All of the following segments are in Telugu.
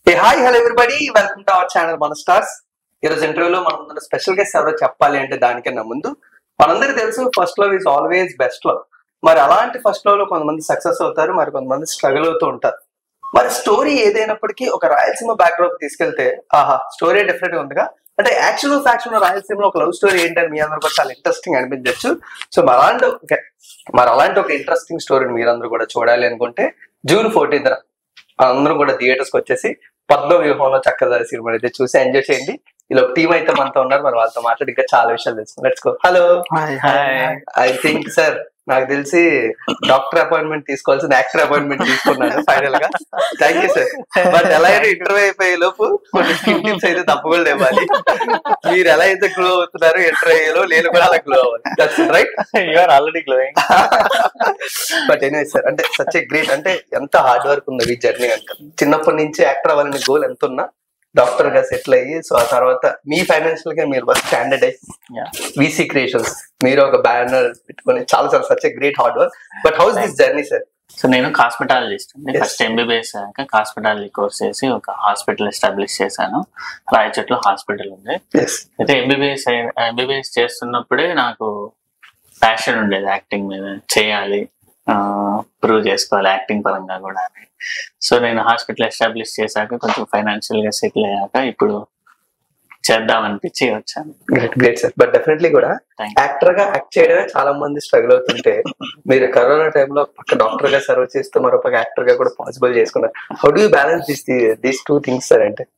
A hi hello everybody welcome to our channel మన స్టార్స్ ఈరోజు ఇంటర్వ్యూలో మనం ముందు స్పెషల్ గెస్ట్ ఎవరో చెప్పాలి అంటే దానికన్నా ముందు మనందరికీ తెలుసు first love is always best love మరి అలాంటి ఫస్ట్ లవ్ లో కొంతమంది సక్సెస్ అవుతారు మరి కొంతమంది స్ట్రగుల్ అవుతూ ఉంటారు మరి స్టోరీ ఏదైనప్పటికీ ఒక రాయలసీమ బ్యాక్డ్రాప్ తీసుకెళ్తే ఆహా స్టోరీ డిఫరెంట్ గా ఉందిగా అంటే యాక్చువల్ ఫ్యాక్షన్ రాయలసీమలో ఒక లవ్ స్టోరీ ఏంటని మీ అందరూ కూడా చాలా ఇంట్రెస్టింగ్ అనిపించవచ్చు సో మరి అలాంటి ఒక- మరి అలాంటి ఒక ఇంట్రెస్టింగ్ స్టోరీని మీరందరూ కూడా చూడాలి అనుకుంటే జూన్ ఫోర్టీన్త్ అందరం కూడా థియేటర్స్ కి వచ్చేసి పద్మ వ్యూహంలో చక్కగా సినిమా అయితే చూసి ఎంజాయ్ చేయండి ఇలా టీం అయితే మనతో ఉన్నారు మరి వాళ్ళతో మాట్లాడి ఇంకా చాలా విషయాలు తెలుసు let's go hello I think sir నాకు తెలిసి డాక్టర్ అపాయింట్మెంట్ తీసుకోవాల్సిన యాక్టర్ అపాయింట్మెంట్ తీసుకున్నాను ఫైనల్ గా థ్యాంక్ యూ సార్ బట్ ఎలా అయితే ఇంటర్వ్యూ అయిపోయే లోపు కొన్ని స్కిన్ టిప్స్ అయితే తప్పకుండా ఇవ్వాలి మీరు ఎలా అయితే గ్లో అవుతున్నారో ఇంటర్వ్యూలో నేను కూడా అలా గ్లో అవ్వాలి that's right you are already glowing but anyway sir అంటే సచ్ ఏ గ్రేట్ అంటే ఎంత హార్డ్ వర్క్ ఉంది ఈ జర్నీ అంటే చిన్నప్పటి నుంచి యాక్టర్ అవ్వాలని గోల్ ఎంత ఉన్నా డాక్టర్ గా సెటిల్ అయ్యి సో ఆ తర్వాత మీ ఫైనాన్షియల్ గా మీరు బాగా స్టాండర్డ్ అయ్యి Yeah. వీసీ క్రియేషన్స్ మీరు ఒక బ్యానర్ పెట్టుకొని చాలా చాలా such a great hard work but how's this journey sir so నేను కాస్మెటాలజిస్ట్ అండి Yes. ఫస్ట్ ఎంబీబీఎస్ అయ్యాక కాస్మెటాలజీ కోర్స్ చేసి ఒక హాస్పిటల్ ఎస్టాబ్లిష్ చేశాను రాయచోట్లో హాస్పిటల్ ఉంది ఎస్ అయితే ఎంబీబీఎస్ ఎంబీబీఎస్ చేస్తున్నప్పుడే నాకు ప్యాషన్ ఉండేది యాక్టింగ్ మీద చేయాలి ప్రూవ్ చేసుకోవాలి యాక్టింగ్ పరంగా కూడా అని సో నేను హాస్పిటల్ ఎస్టాబ్లిష్ చేశాక కొంచెం ఫైనాన్షియల్ గా సెటిల్ అయ్యాక ఇప్పుడు చేద్దాం అనిపించి వచ్చాను great great sir but definitely కూడా Thank you. యాక్టర్ గా యాక్ట్ చేయడమే చాలా మంది స్ట్రగుల్ అవుతుంటే మీరు కరోనా టైంలో పక్క డాక్టర్ గా సర్వ్ చేస్తూ మరో పక్క యాక్టర్ గా కూడా పాసిబుల్ చేసుకున్నారు how do balance this these two things sir అంటే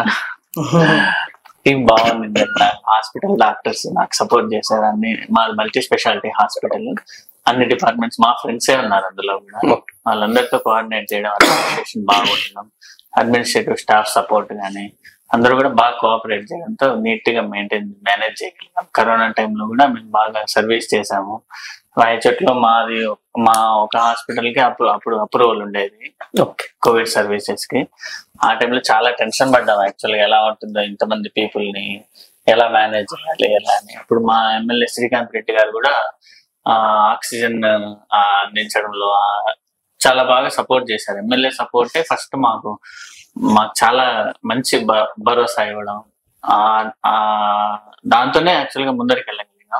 టీం బాగుంది హాస్పిటల్ డాక్టర్స్ నాకు సపోర్ట్ చేశారు అన్ని మా మల్టీ స్పెషాలిటీ హాస్పిటల్ అన్ని డిపార్ట్మెంట్స్ మా ఫ్రెండ్సే ఉన్నారు అందులో కూడా Okay. వాళ్ళందరితో కోఆర్డినేట్ చేయడం అడ్మినిస్ట్రేషన్ బాగుండడం అడ్మినిస్ట్రేటివ్ స్టాఫ్ సపోర్ట్ కానీ అందరూ కూడా బాగా కోఆపరేట్ చేయడంతో నీట్ గా మెయింటైన్ మేనేజ్ చేయగలిగాం కరోనా టైంలో కూడా మేము బాగా సర్వీస్ చేసాము రాయచోట్లో మాది మా ఒక హాస్పిటల్ కి అప్పుడు అప్పుడు అప్రూవల్ ఉండేది ఓకే కోవిడ్ సర్వీసెస్ కి ఆ టైంలో చాలా టెన్షన్ పడ్డాం యాక్చువల్గా ఎలా ఉంటుందో ఇంతమంది పీపుల్ ని ఎలా మేనేజ్ చేయాలి ఎలా అని అప్పుడు మా ఎమ్మెల్యే శ్రీకాంత్ రెడ్డి గారు కూడా ఆ, ఆక్సిజన్ ఆ, అందించడంలో ఆ, చాలా బాగా సపోర్ట్ చేశారు ఎమ్మెల్యే సపోర్టే ఫస్ట్ మాకు మాకు చాలా మంచి భ- భరోసా ఇవ్వడం ఆ, ఆ, దాంతోనే యాక్చువల్గా ముందరికి వెళ్ళగలిగాం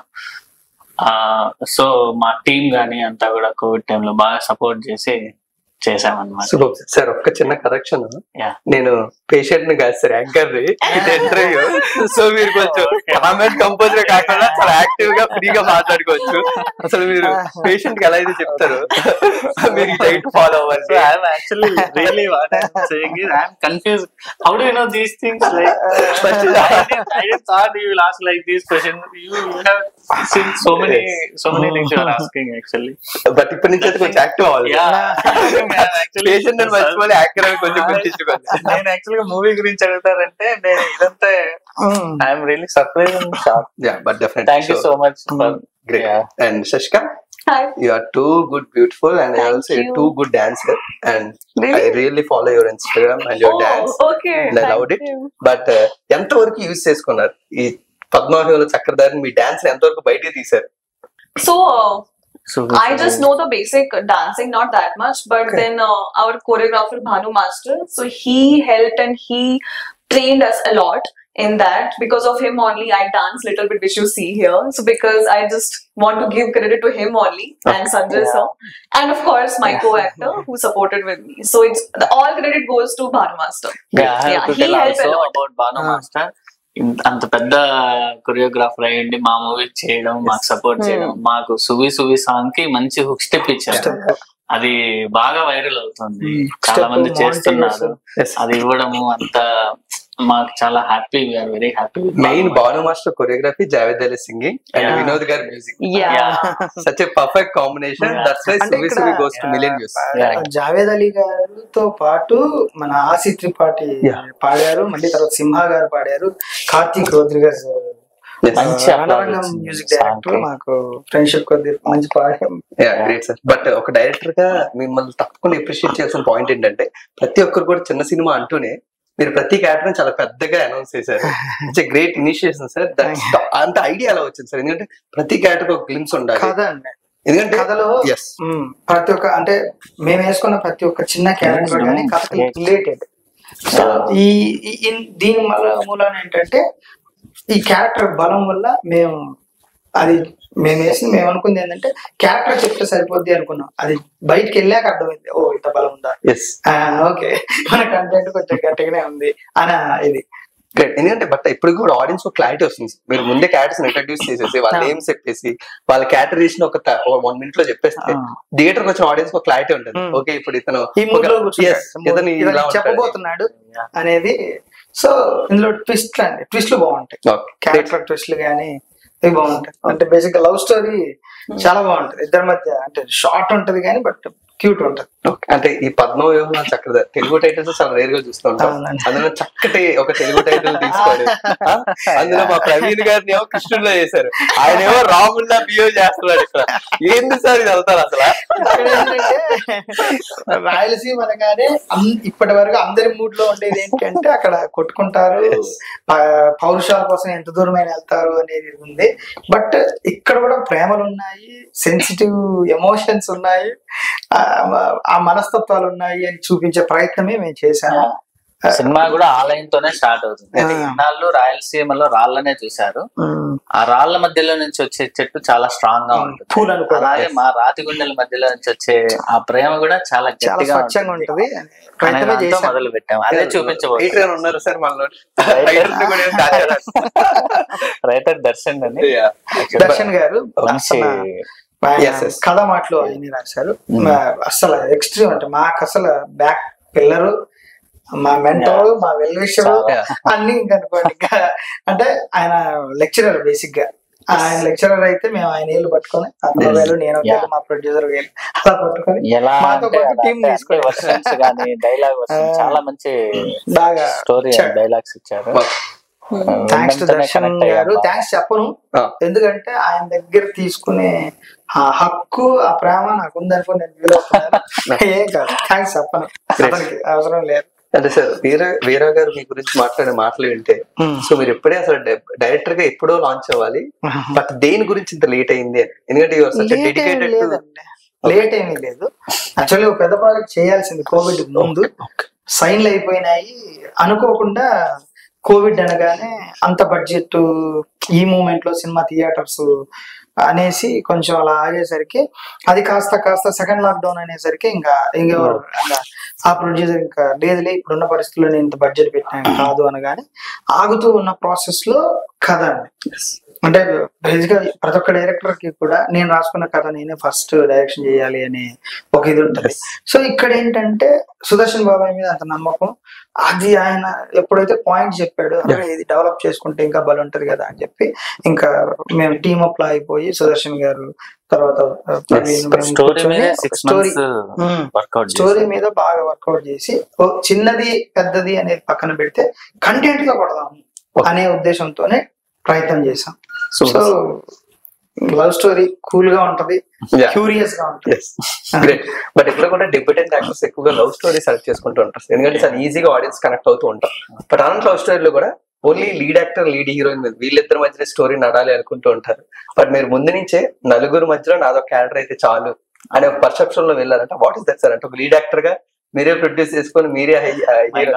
సో మా టీం కానీ అంతా కూడా కోవిడ్ టైంలో బాగా సపోర్ట్ చేసి చేసామన్నమాట సూపర్ సార్ ఒక్క చిన్న కరెక్షన్ Yeah. నేను పేషెంట్ ని కాదు సార్ యాంకర్ ని ఇది ఇంటర్వ్యూ సో మీరు కొంచెం కామెంట్ కంపోజర్ కాకుండా చాలా యాక్టివ్ గా ఫ్రీగా మాట్లాడుకోవచ్చు అసలు మీరు పేషెంట్ కి ఎలా అయితే చెప్తారు మీరు ఈ డైట్ ఫాలో So అవ్వాలి I'm actually really what I'm saying is I'm confused. How do you know these things? Like, but I didn't, I didn't thought you will ask like these questions. You, you have seen so many, so many things you are asking actually. But ఇప్పటి నుంచి అయితే కొంచెం యాక్టివ్ అవ్వాలి Yeah. I'm actually. పేషెంట్ అని మర్చిపోయి యాక్టర్ అని కొంచెం గుర్తించుకోండి నేను యాక్చువల్ గా మూవీ గురించి అడుగుతారంటే నేను ఇదంతా I'm really surprise and shock yeah but definite thank you so much for great and Shashika Hi. you are too good beautiful and I Thank also you're you. too good dancer and Really? I really follow your Instagram and your oh, dance okay. and I Thank loved it. you. But ఎంత వరకు యూజ్ చేసుకున్నారు ఈ పద్మావతిలో చక్రధారిని మీ డాన్స్ ఎంత వరకు బయటికి తీశారు So, uh, I just know the basic dancing, not that much, but Okay. then uh, our choreographer Bhanu Master, so he helped and he trained us a lot in that. Because of him only, I dance little bit, which you see here. So because I just want to give credit to him only and Sanjay Yeah. sir, and of course my co-actor who supported with me. So it's the all credit goes to Bhanu Master. Yeah, I have Yeah, to he tell helped a also lot. about Banu Ah. Master. ఇంత- అంత పెద్ద కొరియోగ్రాఫర్ అయ్యండి మా మూవీ చేయడం మాకు సపోర్ట్ చేయడం మాకు సువి సువి సాంగ్ కి మంచి హుక్ స్టెప్ ఇచ్చారు అది బాగా వైరల్ అవుతుంది Hmm. చాలా Step, మంది montage చేస్తున్నారు అది ఇవ్వడము అంత మాకు చాలా happy we're very happy main Bhanu master choreography Javed Ali singing and Yeah. Vinod గారి music Yeah. Such a perfect combination Yeah. That's why అంటే సువి ఇక్కడ- Suvi goes to million views Yeah. Javed Ali గారితో పాటు మన ఆసి త్రిపాఠి Yeah. పాడారు మళ్ళీ తర్వాత సింహ గారు పాడారు కార్తీక్ రోద్రిగస్ మంచి applause రణరంగం వచ్చింది మ్యూజిక్ song డైరెక్టర్ కి. మాకు ఫ్రెండ్షిప్ కొద్ది మంచి పాడాం గ్రేట్ సార్ బట్ ఒక డైరెక్టర్ గా మిమ్మల్ని తప్పకుండా అప్రిషియేట్ చేయాల్సిన పాయింట్ ఏంటంటే ప్రతి ఒక్కరు కూడా చిన్న సినిమా అంటూనే మీరు ప్రతి క్యారెక్టర్ చాలా పెద్దగా అనౌన్స్ చేశారు ఇట్స్ గ్రేట్ ఇనిషియేషన్ సార్ అంత ఐడియా ఎలా వచ్చింది సార్ ఎందుకంటే ప్రతి క్యారెక్టర్ ఒక గ్లిమ్స్ ఉండాలి కథ అండి ఎందుకంటే కథలో ఎస్ మ్, ప్రతి ఒక్క అంటే మేము వేసుకున్న ప్రతి ఒక్క చిన్న క్యారెక్టర్ కానీ కథకి రిలేటెడ్ సో ఈ ఈ- ఈ- దీని వల్ల మూలాన ఏంటంటే ఈ క్యారెక్టర్ బలం వల్ల మేము అది మేము వేసింది మేము అనుకుంది ఏంటంటే క్యారెక్టర్ చెప్తే సరిపోద్ది అనుకున్నాం అది బయటికి వెళ్ళాక అర్థమైంది ఓ ఇంత బలం ఉందా ఎస్ ఓకే మన కంటెంట్ కొంచెం గట్టిగానే ఉంది అని ఇది గ్రేట్ ఎందుకంటే బట్ ఇప్పుడు కూడా ఆడియన్స్ ఒక క్లారిటీ వస్తుంది మీరు ముందే క్యారెక్టర్స్ ఇంట్రడ్యూస్ చేసేసి వాళ్ళ Ah. నేమ్స్ చెప్పేసి వాళ్ళ క్యారెక్టరేషన్ ఒక వన్ మినిట్ లో చెప్పేస్తే Ah. థియేటర్ కి వచ్చిన ఆడియన్స్ ఒక క్లారిటీ ఉంటుంది Hmm. ఓకే ఇప్పుడు ఇతను ఈ మూడ్ లో ఒక- కూర్చుంటాడు. yes, ఇతను ఇతను ఇలా ఉంటాడు. చెప్పబోతున్నాడు అనేది సో ఇందులో ట్విస్ట్ అండి ట్విస్ట్లు బాగుంటాయి Okay. Great. క్యారెక్టర్ ట్విస్ట్లు కానీ ఇవి బాగుంటాయి అంటే బేసిక్ గా లవ్ స్టోరీ చాలా బాగుంటది ఇద్దరి మధ్య అంటే షార్ట్ ఉంటది కానీ బట్ క్యూట్ ఉంటది Okay. అంటే ఈ పద్మ వ్యూహం చక్రధర్ తెలుగు టైటిల్స్ చాలా రేర్ గా చూస్తూ ఉంటాం అవునండి. అందులో చక్కటి ఒక తెలుగు టైటిల్ తీసుకోడు ఆ? అందులో మా ప్రవీణ్ గారిని ఏమో కృష్ణుడిలో చేశారు ఆయన ఏమో రాముల్లా బిహేవ్ చేస్తున్నాడు ఇక్కడ ఏంది సార్ ఇది వెళ్తారు అసలు ఇక్కడ ఏంటంటే రాయలసీమ అనగానే అన్- ఇప్పటి వరకు అందరి మూడ్ లో ఉండేది ఏంటంటే అక్కడ కొట్టుకుంటారు Yes. ఆ, పౌరుషాల కోసం ఎంత దూరమైన వెళ్తారు అనేది ఉంది బట్ ఇక్కడ కూడా ప్రేమలు ఉన్నాయి సెన్సిటివ్ ఎమోషన్స్ ఉన్నాయి ఆ, ఆ మనస్తత్వాలు ఉన్నాయి అని చూపించే ప్రయత్నమే మేము చేశాము సినిమా కూడా ఆ లైన్ తోనే స్టార్ట్ అవుతుంది ఆ. ఇన్నాళ్ళు రాయలసీమలో రాళ్ళనే చూశారు ఉమ్, ఆ రాళ్ళ మధ్యలో నుంచి వచ్చే చెట్టు చాలా స్ట్రాంగ్ గా ఉంటుంది పూలు అనుకో అలాగే మా రాతి గుండెల మధ్యలో నుంచి వచ్చే ఆ ప్రేమ కూడా చాలా చాలా గట్టిగా స్వచ్ఛంగా ఉంటుంది ఉంటది అనే ప్రయత్నమే దాంతో చేశాం మొదలు పెట్టాం అదే రైటర్ చూపించబోతుంది గారు ఉన్నారు సార్ మనలో Writer? రైటర్ ని కూడా ఏం దాచారు. రైటర్ దర్శన్ అని Yeah. దర్శన్ గారు మంచి అసలు ఆయన Yes, yes. కథ మాటలు ఆయన రాశారు మా- అసలు ఎక్స్ట్రీమ్ అంటే మాకు అసలు బ్యాక్ పిల్లరు మా మెంటర్ మా వెల్విషర్ చాలా. అన్ని ఇంకా అనుకోండి ఇంకా అంటే ఆయన లెక్చరర్ బేసిక్ గా ఆయన లెక్చరర్ అయితే మేము ఆయన ఏళ్ళు పట్టుకొని అతను వేలు నేను ఒక Yeah. వేలు, మా ప్రొడ్యూసర్ వేలు అలా పట్టుకొని ఎలా మాతో అంటే పాటు team తీసుకొని వర్షన్స్ కానీ డైలాగ్ వర్షన్ ఆ. చాలా మంచి బాగా స్టోరీ ఇచ్చాడు. డైలాగ్స్ ఇచ్చారు థ్యాంక్స్ టు వెంటనే దర్శన్ connect గారు అయ్యాను. థ్యాంక్స్ చెప్పను ఆ. ఎందుకంటే ఆయన దగ్గర తీసుకునే ఆ హక్కు ఆ ప్రేమ నాకు ఉందనుకో నేను ఫీల్ అవుతున్నాను ఏం కాదు థ్యాంక్స్ చెప్పను అతనికి అవసరం లేదు అంటే సార్ వీర వీరా గారు మీ గురించి మాట్లాడే మాటలు వింటే సో మీరు ఎప్పుడే అసలు డైరెక్టర్ గా ఎప్పుడో లాంచ్ అవ్వాలి బట్ దేని గురించి ఇంత లేట్ అయింది అని ఎందుకంటే you are such a late ఏమీ dedicated to- లేదండి లేట్ ఏమీ లేదు యాక్చువల్లీ ఒక పెద్ద ప్రాజెక్ట్ చేయాల్సింది కోవిడ్ ముందు సైన్లు అయిపోయినాయి అనుకోకుండా కోవిడ్ అనగానే అంత బడ్జెట్ ఈ మూమెంట్ లో సినిమా థియేటర్స్ అనేసి కొంచెం అలా ఆగేసరికి అది కాస్త కాస్త సెకండ్ లాక్డౌన్ అనేసరికి ఇంకా ఇంకెవరు ఇంకా ఆ ప్రొడ్యూసర్ ఇంకా లేదులే ఇప్పుడున్న పరిస్థితుల్లో నేను ఇంత బడ్జెట్ పెట్టాను కాదు అనగానే ఆగుతూ ఉన్న ప్రాసెస్ లో కథ అండి అంటే బేసిక్ గా ప్రతి ఒక్క డైరెక్టర్ కి కూడా నేను రాసుకున్న కథ నేనే ఫస్ట్ డైరెక్షన్ చేయాలి అనే ఒక ఇది ఉంటుంది సో ఇక్కడ ఏంటంటే సుదర్శన్ బాబాయ్ మీద అంత నమ్మకం అది ఆయన ఎప్పుడైతే పాయింట్ చెప్పాడు "అరే, ఇది డెవలప్ చేసుకుంటే ఇంకా బలం ఉంటది కదా అని చెప్పి ఇంకా మేము టీమ్ అప్ లో అయిపోయి సుదర్శన్ గారు తర్వాత ప్రవీణ్ మేము స్టోరీ మీద కూర్చొని six story- months um. Work out story మీద బాగా వర్కౌట్ చేసి ఓ చిన్నది పెద్దది అనేది పక్కన పెడితే కంటెంట్ గా కొడదాం అనే ఉద్దేశంతోనే ప్రయత్నం చేశాం సో లవ్ స్టోరీ కూల్ గా ఉంటది Yeah. క్యూరియస్ గా ఉంటది గ్రేట్ బట్ ఇక్కడ కూడా డెబ్యూటెంట్ యాక్టర్స్ ఎక్కువగా లవ్ స్టోరీ సెలెక్ట్ చేసుకుంటూ ఉంటారు ఎందుకంటే చాలా ఈజీగా ఆడియన్స్ కనెక్ట్ అవుతూ ఉంటారు బట్ అలాంటి లవ్ స్టోరీలో కూడా only lead actor lead heroine మీద వీళ్ళిద్దరి మధ్య స్టోరీ నడాలి అనుకుంటూ ఉంటారు బట్ మీరు ముందు నుంచే నలుగురు మధ్యలో నాదో క్యారెక్టర్ అయితే చాలు అనే ఒక పర్సెప్షన్ లో వెళ్ళారంట వాట్ ఇస్ దట్ సార్ అంటే ఒక లీడ్ యాక్టర్ గా మీరే ప్రొడ్యూస్ చేసుకొని మీరే hero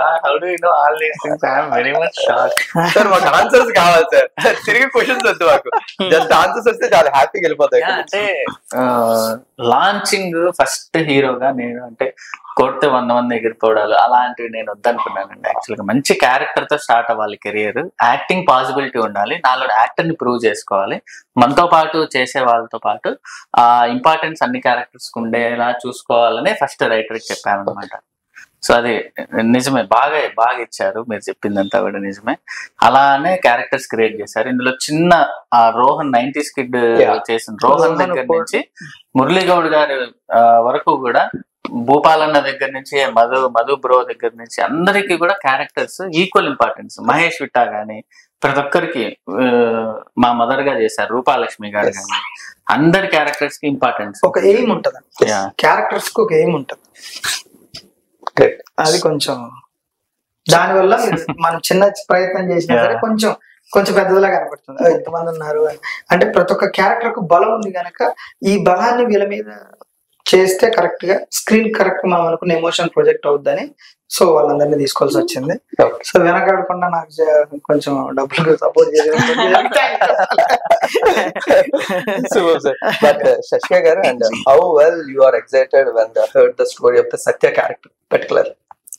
very much shock sir మాకు ఆన్సర్స్ కావాలి సార్ తిరిగి క్వశ్చన్స్ వద్దు మాకు జస్ట్ ఆన్సర్స్ వస్తే చాలా హ్యాపీగా వెళ్ళిపోతాయి అంటే లాంచింగ్ ఫస్ట్ హీరోగా నేను అంటే కొడితే వంద మంది ఎగిరిపోవడాలు అలాంటివి నేను వద్దనుకున్నానండి యాక్చువల్ గా మంచి క్యారెక్టర్ తో స్టార్ట్ అవ్వాలి కెరియర్ యాక్టింగ్ పాసిబిలిటీ ఉండాలి నాలో యాక్టర్ ని ప్రూవ్ చేసుకోవాలి మనతో పాటు చేసే వాళ్ళతో పాటు ఆ ఇంపార్టెన్స్ అన్ని క్యారెక్టర్స్ ఉండేలా చూసుకోవాలని ఫస్ట్ రైటర్ చెప్పాను అనమాట సో అది నిజమే బాగా బాగా ఇచ్చారు మీరు చెప్పిందంతా కూడా నిజమే అలానే క్యారెక్టర్స్ క్రియేట్ చేశారు ఇందులో చిన్న ఆ రోహన్ నైన్టీస్ కిడ్ Yeah. చేసిన రోహన్ రోహన్ దగ్గర కూడా- నుంచి మురళీగౌడ్ గారి ఆ, వరకు కూడా భూపాలన్న దగ్గర నుంచి మధు మధు బ్రో దగ్గర నుంచి అందరికి కూడా characters equal importance Mahesh Vitta గాని ప్రతి ఒక్కరికి ఆ, మా మదర్ గా చేశారు రూపాలక్ష్మి గారు Yes. కానీ అందరి క్యారెక్టర్స్ కి ఇంపార్టెన్స్ ఒక ఎయిమ్ ఉంటది Yeah. క్యారెక్టర్స్ కి ఒక ఎయిమ్ ఉంటది గ్రేట్ అది కొంచెం దానివల్ల మనం చిన్న ప్రయత్నం చేసినా సరే Yeah. కొంచెం కొంచెం పెద్దదిలా కనపడుతుంది "ఓ, ఇంతమంది ఉన్నారు అని. అంటే ప్రతి ఒక్క క్యారెక్టర్ కు బలం ఉంది గనక ఈ బలాన్ని వీళ్ళ మీద చేస్తే కరెక్ట్ గా స్క్రీన్ కరెక్ట్ మనం అనుకున్న ఎమోషన్ ప్రొజెక్ట్ అవుద్దని సో వాళ్ళందరినీ తీసుకోవాల్సి వచ్చింది Okay. సో వెనకాడకుండా నాకు జ- కొంచెం డబ్బులు support Super, sir. But uh, Shashika garu, and uh, how well you are excited when uh, heard the story of the Satya character, particularly.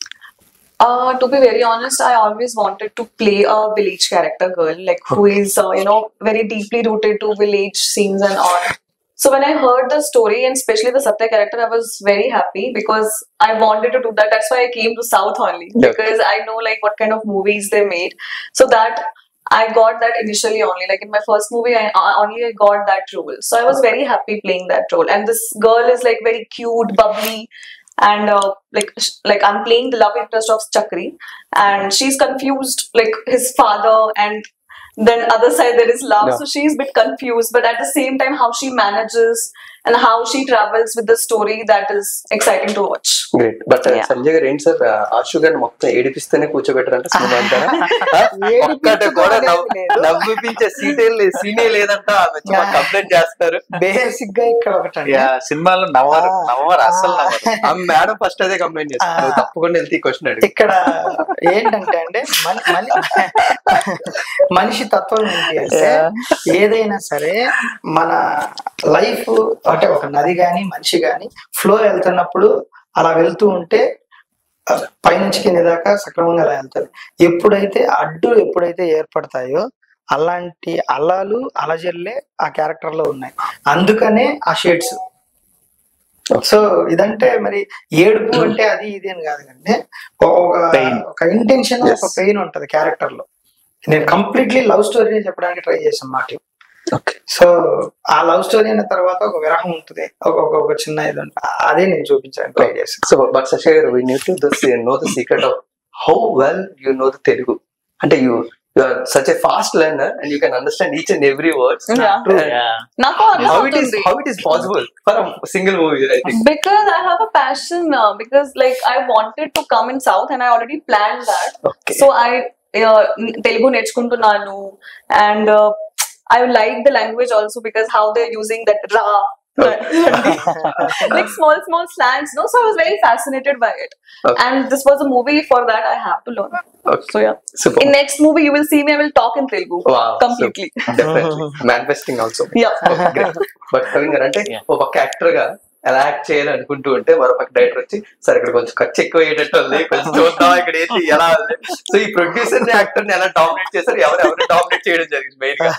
Uh, to be very honest, I always wanted to play a village character girl, like who is, uh, you know, very deeply rooted to village scenes and all. So when I heard the story and especially the Satya character, I was very happy because I wanted to do that. That's why I came to South only Yeah. because I know like what kind of movies they made. So that I got that initially only. Like in my first movie, I I only I got that role. So I was very happy playing that role. And this girl is like very cute, bubbly, and uh, like sh- like I'm playing the love interest of Chakri, and she's confused like his father and then other side there is love Yeah. so she's a bit confused but at the same time how she manages and how she travels with the story that is exciting to watch great but Yeah. Sanjay గారు ఏంటి సార్ ఆశు గారిని మొత్తం ఏడిపిస్తేనే కూర్చోబెట్టారంట సినిమా అంటారా ఒక్కటి కూడా నవ్వు- నవ్విపించే సీటే లేదు సీనే లేదంట ఆమె వచ్చి మాకు కంప్లైంట్ చేస్తారు బేసిక్ గా ఇక్కడ ఒకటండి యా సినిమాలో నవ్వరు నవ్వరు అస్సలు నవ్వరు ఆ మేడం ఫస్ట్ అదే కంప్లైంట్ చేస్తారు నువ్వు తప్పకుండా వెళ్తే క్వశ్చన్ అడిగి ఇక్కడ ఏంటంటే అండి మన- మన- మనిషి తత్వం ఏంటి అంటే ఏదైనా సరే మన లైఫ్ అంటే ఒక నది గాని మనిషి గాని ఫ్లో వెళ్తున్నప్పుడు అలా వెళ్తూ ఉంటే ఆ, పైనుంచి కింద దాకా సక్రమంగా అలా వెళ్తుంది ఎప్పుడైతే అడ్డు ఎప్పుడైతే ఏర్పడతాయో అలాంటి అల్లాలు అలజల్లే ఆ క్యారెక్టర్ లో ఉన్నాయి అందుకనే ఆ షేడ్స్ సో ఇదంటే మరి ఏడుపు అంటే అది ఇది అని కాదు కంటే ఒక Pain. ఒక ఇంటెన్షన్ Yes. ఒక పెయిన్ ఉంటది క్యారెక్టర్ లో నేను కంప్లీట్లీ లవ్ స్టోరీ చెప్పడానికి ట్రై చేశాను మాట సో ఆ లవ్ స్టోరీ అయిన తర్వాత ఒక విరహం ఉంటుంది ఒక ఒక ఒక చిన్న ఇది ఉంటుంది అదే నేను చూపించడానికి ట్రై చేశాను సో బట్ శశి గారు we need to know the secret of how well you know the Telugu అంటే you you are such a fast learner and you can understand each and every words Yeah. Yeah నాకు హౌ ఇట్ ఈస్ అర్థమవుతుంది how it is possible for single movie I think because I have a passion uh, because like I wanted to come in South and I already planned that. Okay. So I uh, Telugu నేర్చుకుంటున్నాను and uh, I like the language also because how they're using that ra. like small small slangs no so i was very fascinated by it Okay. and this was a movie for that i have to learn Okay. so yeah Super. in next movie you will see me i will talk in telugu Wow. completely definitely manifesting also yeah but Praveen గారు అంటే Yeah. ఒక పక్క యాక్టర్ గా ఎలా యాక్ట్ చేయాలి అనుకుంటూ ఉంటే మరో పక్క డైరెక్టర్ వచ్చి సరే ఇక్కడ కొంచెం ఖర్చు ఎక్కువ అయ్యేటట్టు ఉంది కొంచెం చూద్దాం ఇక్కడ ఏంటి ఎలా ఉంది సో ఈ ప్రొడ్యూసర్ ని యాక్టర్ ని ఎలా డామినేట్ చేశారు ఎవరు ఎవరు డామినేట్ చేయడం జరిగింది మెయిన్ గా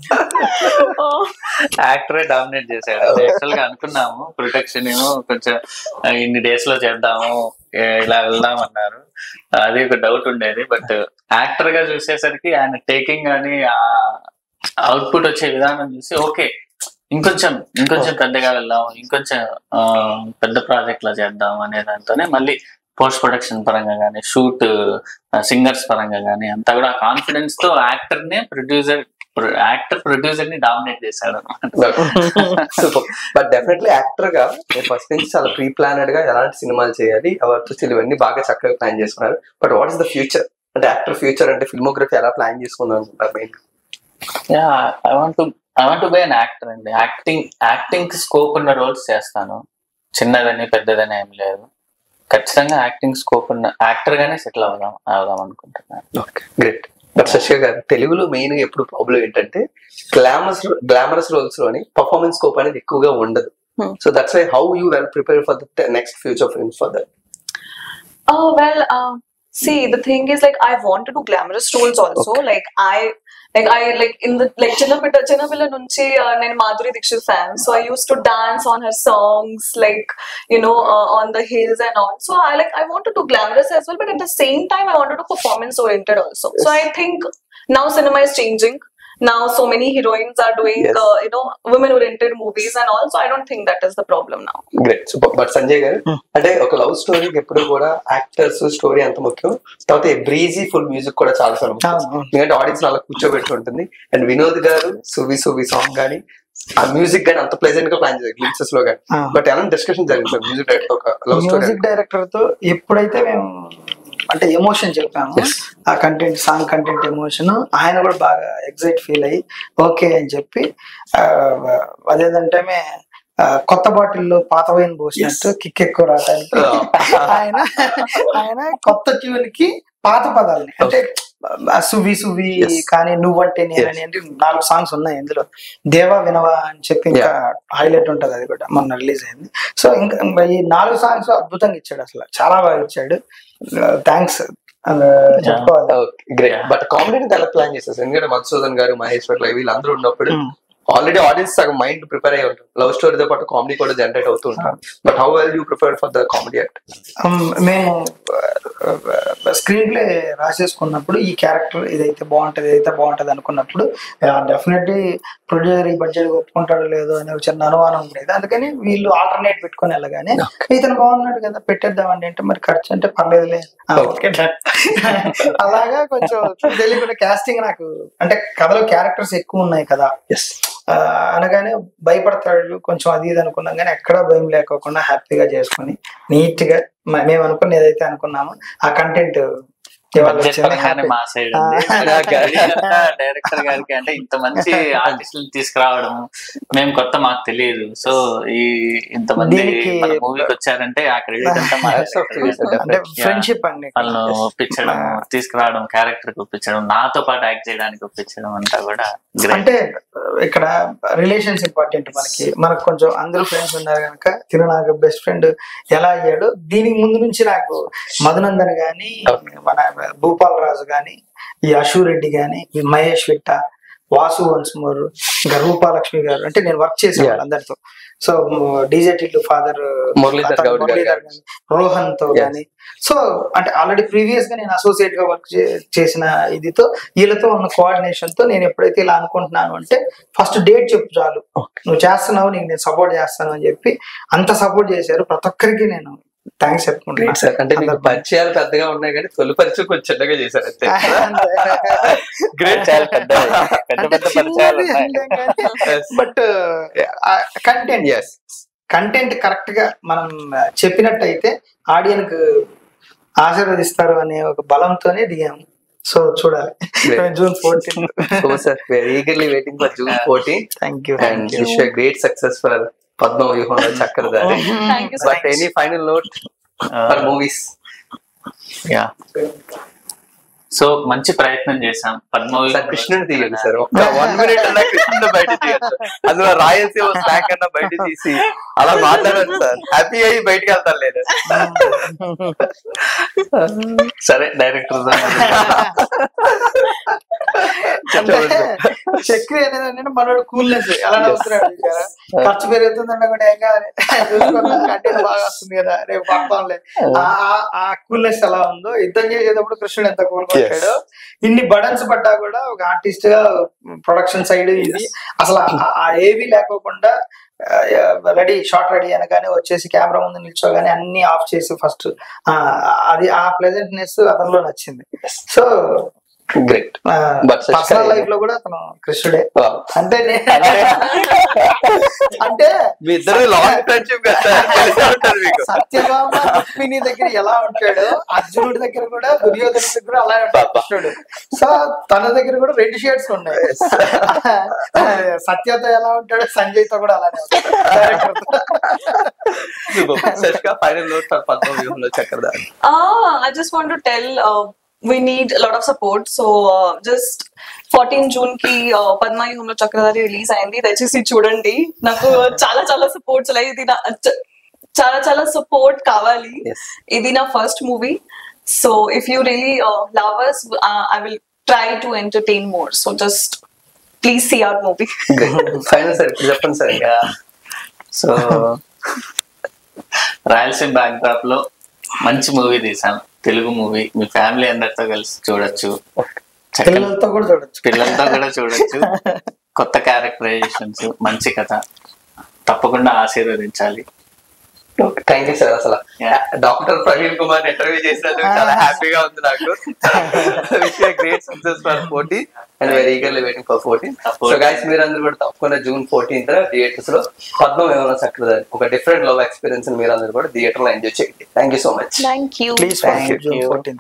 oh. యాక్టరే డామినేట్ చేశాడు యాక్చువల్ గా అనుకున్నాము ప్రొటెక్షన్ ఏమో కొంచెం ఆ, ఇన్ని డేస్ లో చేద్దాము ఏ, ఇలా వెళ్దాం అన్నారు అది ఒక డౌట్ ఉండేది బట్ యాక్టర్ గా చూసేసరికి ఆయన టేకింగ్ అని ఆ అవుట్పుట్ వచ్చే విధానం చూసి ఓకే ఇంకొంచెం ఇంకొంచెం పెద్దగా వెళ్దాం ఇంకొంచెం ఆ, పెద్ద ప్రాజెక్ట్ లా చేద్దాం అనే దాంతోనే మళ్ళీ పోస్ట్ ప్రొడక్షన్ పరంగా కానీ షూట్ సింగర్స్ పరంగా కానీ అంతా కూడా కాన్ఫిడెన్స్ తో యాక్టర్ నే ప్రొడ్యూసర్ యాక్టర్ ప్రొడ్యూసర్ ని డామినేట్ చేశాడు సూపర్ బట్ డెఫినెట్లీ యాక్టర్ గా ఫస్ట్ నుంచి చాలా ప్రీ ప్లానెడ్ గా ఎలాంటి సినిమాలు చేయాలి ఎవరితో ఇవన్నీ బాగా చక్కగా ప్లాన్ చేసుకున్నారు but what is the future అంటే యాక్టర్ ఫ్యూచర్ అంటే ఫిల్మోగ్రఫీ ఎలా ప్లాన్ చేసుకుందాం అనుకుంటారు main yeah I want to I want be an actor అండి యాక్టింగ్ యాక్టింగ్ కి స్కోప్ ఉన్న రోల్స్ చేస్తాను చిన్నదని పెద్దదని ఏం లేదు ఖచ్చితంగా యాక్టింగ్ స్కోప్ ఉన్న యాక్టర్ గానే సెటిల్ అవుదాం అవుదాం అనుకుంటున్నాను ఓకే గ్రేట్ బట్ శశి గారు తెలుగులో మెయిన్ గా ఎప్పుడు ప్రాబ్లం ఏంటంటే గ్లామరస్ గ్లామరస్ రోల్స్ లోని పర్ఫార్మెన్స్ స్కోప్ అనేది ఎక్కువగా ఉండదు Hmm. So that's why how you well prepare for the next future films for that Oh well, uh, see, the thing is like I want to do glamorous roles also. Like I, like I, like in the like Chinnapilla, Chinnapilla nunchi uh, నేను Madhuri Dixit fan, so I used to dance on her songs, like you know, uh, on the hills and all. So I like I want to do glamorous as well, but at the same time I want to do performance oriented also. So I think now cinema is changing. Now so many heroines are doing Yes. uh, you know women oriented movies and all. So I don't think that is the problem now. Great super but Sanjay గారు అంటే ఒక లవ్ స్టోరీకి ఎప్పుడు కూడా యాక్టర్స్ స్టోరీ అంత ముఖ్యం తర్వాత బ్రీజీ ఫుల్ మ్యూజిక్ కూడా చాలా చాలా ముఖ్యం అవును. ఎందుకంటే ఆడియన్స్ అలా కూర్చోబెట్టి ఉంటుంది అండ్ వినోద్ గారు సువి సువి సాంగ్ కానీ ఆ మ్యూజిక్ కానీ అంత ప్లెజెంట్ గా ప్లాన్ చేశారు గ్లిమ్సెస్ లో కానీ ఆ. బట్ ఎలా డిస్కషన్ జరిగింది సార్ మ్యూజిక్ డైరెక్టర్ ఒక లవ్ స్టోరీ మ్యూజిక్ డైరెక్టర్ తో ఎప్పుడైతే మేము అంటే ఎమోషన్ చెప్పాము Yes. ఆ కంటెంట్ సాంగ్ కంటెంట్ ఎమోషన్ ఆయన కూడా బాగా ఎగ్జైట్ ఫీల్ అయ్యి ఓకే అని చెప్పి ఆ, అదేదంటే ఆ, కొత్త బాటిల్లో పాత వైన్ పోసినట్టు కిక్ ఎక్కువ రావడానికి ఆయన ఆయన కొత్త ట్యూన్ కి పాత పదాలని అంటే ఆ సువి సువి Yes. కానీ నువ్వంటే నేనని అంటే నాలుగు సాంగ్స్ ఉన్నాయి ఇందులో దేవా వినవా అని చెప్పి ఇంకా హైలైట్ ఉంటది అది కూడా మొన్న రిలీజ్ అయింది సో ఇంకా ఇంకా ఈ నాలుగు సాంగ్స్ అద్భుతంగా ఇచ్చాడు అసలు చాలా బాగా ఇచ్చాడు థ్యాంక్స్ చెప్పుకోవాలి గ్రేట్ బట్ కామెడీ ఎలా ప్లాన్ చేస్తారు ఎందుకంటే మధుసూదన్ గారు మహేశ్వర్ లైవ్ వీళ్ళందరూ ఉన్నప్పుడు Mm. ఆల్రెడీ ఆడియన్స్ సగం మైండ్ ప్రిపేర్ అయ్యి ఉంటారు లవ్ స్టోరీతో పాటు కామెడీ కూడా జనరేట్ అవుతూ ఉంటారు but how well you prepare for the comedy act Um, మేము స్క్రీన్ ప్లే రాసేసుకున్నప్పుడు ఈ క్యారెక్టర్ ఇదైతే బాగుంటది ఇదైతే బాగుంటది అనుకున్నప్పుడు డెఫినెట్లీ ప్రొడ్యూసర్ ఈ బడ్జెట్ ఒప్పుకుంటాడో లేదో అనే ఒక చిన్న అనుమానం ఉండేది అందుకని వీళ్ళు ఆల్టర్నేట్ పెట్టుకొని వెళ్ళగానే ఇతను బాగున్నాడు కదా పెట్టేద్దామండి అంటే మరి ఖర్చు అంటే పర్లేదులే ఆ, ఓకే done. అలాగా కొంచెం తెలియకుండా కాస్టింగ్ నాకు అంటే కథలో క్యారెక్టర్స్ ఎక్కువ ఉన్నాయి కదా ఎస్ ఆ, అనగానే భయపడతాడు కొంచెం అది ఇది అనుకున్నాం కానీ ఎక్కడా భయం లేకోకుండా హ్యాపీగా చేసుకుని నీట్ గా మ- మేము అనుకున్న ఏదైతే అనుకున్నామో ఆ కంటెంట్ బడ్జెట్ పరంగానే మా సైడ్ డైరెక్టర్ గారికి అంటే ఇంత మంచి ఆర్టిస్టులు తీసుకురావడం మేము కొత్త మాకు తెలియదు సో ఈ ఇంత మంది దీనికి- మన మూవీకి వచ్చారంటే ఆ క్రెడిట్ అంతా మా Hats off to you, sir. అంటే ఫ్రెండ్షిప్ అండి వాళ్ళను ఒప్పించడం తీసుకురావడం క్యారెక్టర్ కి ఒప్పించడం నాతో పాటు యాక్ట్ చేయడానికి ఒప్పించడం అంతా కూడా గ్రేట్ అంటే ఇక్కడ రిలేషన్స్ ఇంపార్టెంట్ మనకి మనకు కొంచెం అందరూ ఫ్రెండ్స్ ఉన్నారు కనుక తిను నాకు బెస్ట్ ఫ్రెండ్ ఎలా అయ్యాడు దీనికి ముందు నుంచి నాకు మధునందన్ గాని మన భూపాల్ రాజు గాని ఈ అశూ రెడ్డి గాని ఈ మహేష్ విట్ట వాసు వన్స్మోర్ ఇంకా రూపాలక్ష్మి గారు అంటే నేను వర్క్ చేసే Yeah. అందరితో so DJ Tillu father Muralidhar Goud గారు గాని రోహన్ తో Yes. గాని సో అంటే ఆల్రెడీ ప్రీవియస్ గా నేను అసోసియేట్ గా వర్క్ చేసిన ఇదితో వీళ్ళతో ఉన్న కోఆర్డినేషన్ తో నేను ఎప్పుడైతే ఇలా అనుకుంటున్నాను అంటే ఫస్ట్ డేట్ చెప్పు చాలు నువ్వు చేస్తున్నావు నీకు నేను సపోర్ట్ చేస్తాను అని చెప్పి అంత సపోర్ట్ చేశారు ప్రతి ఒక్కరికి నేను థ్యాంక్స్ గ్రేట్ సార్ అంటే మీకు చెప్పుకుంటున్నాను పరిచయాలు పెద్దగా ఉన్నాయి కానీ తొలి పరిచయం కొంచెం చిన్నగా చేశారు అంతే గ్రేట్ చాలా పెద్ద పెద్ద పెద్ద పరిచయాలు ఉన్నాయి but content yes content correct గా మనం చెప్పినట్టయితే ఆడియన్ కు ఆశీర్వదిస్తారు అనే ఒక బలంతోనే దిగాము సో చూడాలి Great. June fourteen so sir we're eagerly waiting for June fourteen thank you and wish great success for Padma వ్యూహంలో Chakradhari Thank you so but much. Any final note for movies yeah so మంచి ప్రయత్నం చేశాం పద్మవి సార్ కృష్ణుని తీయండి సార్ ఒక్క వన్ మినిట్ అన్నా కృష్ణుని బయట తీయచ్చు అందులో రాయలసీమ స్నాక్ అన్న బయట తీసి అలా మాట్లాడండి సార్ హ్యాపీ అయ్యి బయటకు వెళ్తాను లేదు సరే డైరెక్టర్ చక్రి అనేది ఏంటంటే మనోడు కూల్నెస్ ఎలా నవ్వుతున్నాడు చూసారా? ఖర్చు పెరుగుతుందంటే కూడా ఏం కాదు కంటెంట్ బాగా వస్తుంది కదా రేపు పడతాంలే ఆ- ఆ- ఆ కూల్నెస్ ఎలా ఉందో యుద్ధం చేసేటప్పుడు కృష్ణుడు ఎంత కోరుకుంటాడో ఇన్ని బడన్స్ పడ్డా కూడా ఒక ఆర్టిస్ట్ గా ప్రొడక్షన్ సైడ్ ఇది అసలు ఆ- ఆ ఏవి లేకోకుండా రెడీ షార్ట్ రెడీ అనగానే వచ్చేసి కెమెరా ముందు నిల్చోగానే అన్ని ఆఫ్ చేసి ఫస్ట్ అది ఆ ప్లెజెంట్నెస్ అతనిలో నచ్చింది so great But such personal kind- life లో కూడా అతను కృష్ణుడే అంటే నే- అంటే మీ ఇద్దరు లాంగ్ ఫ్రెండ్షిప్ కదా సార్ తెలిసే ఉంటారు మీకు సత్యభామ రుక్మిణి దగ్గర ఎలా ఉంటాడో అర్జునుడి దగ్గర కూడా దుర్యోధన దగ్గర అలా ఉంటాడు పాప. కృష్ణుడు సో తన దగ్గర కూడా రెండు షేడ్స్ ఉన్నాయి సత్యతో ఎలా ఉంటాడో సంజయ్ తో కూడా అలానే ఉంటాడు Shashika final note for Padma వ్యూహంలో Chakradhari Ah, I just want to tell uh, we need a lot of support. So uh, just 14 June కి uh, పద్మ యుగంలో చక్రధారి రిలీజ్ అయింది దయచేసి చూడండి నాకు చాలా చాలా సపోర్ట్స్ లైక్ ఇది నా- చ- చాలా చాలా సపోర్ట్ కావాలి Yes. ఇది నా first movie so if you really love us I will try to entertain more so just please see our movie final sir ఇప్పుడు చెప్పండి సార్ ఇంకా సో రాయలసీమ బ్యాక్డ్రాప్ లో మంచి మూవీ తీసాం తెలుగు మూవీ మీ ఫ్యామిలీ అందరితో కలిసి చూడొచ్చు చక్కని పిల్లలతో కూడా చూడొచ్చు పిల్లలతో కూడా చూడొచ్చు కొత్త క్యారెక్టరైజేషన్స్ మంచి కథ తప్పకుండా ఆశీర్వదించాలి థ్యాంక్ యూ సార్ అసలు Yeah. Doctor Praveen Kumar interview చేసినందుకు చాలా హ్యాపీగా ఉంది నాకు wish great success for fourteen and very eagerly waiting for fourteen so guys మీరందరూ కూడా తప్పకుండా జూన్ ఫోర్టీన్త్ థియేటర్స్ లో పద్మం ఏమైనా చక్రధారి ఒక డిఫరెంట్ లవ్ ఎక్స్పీరియన్స్ మీరందరూ కూడా థియేటర్ లో ఎంజాయ్ చేయండి thank you so much thank you please Thank you. June fourteen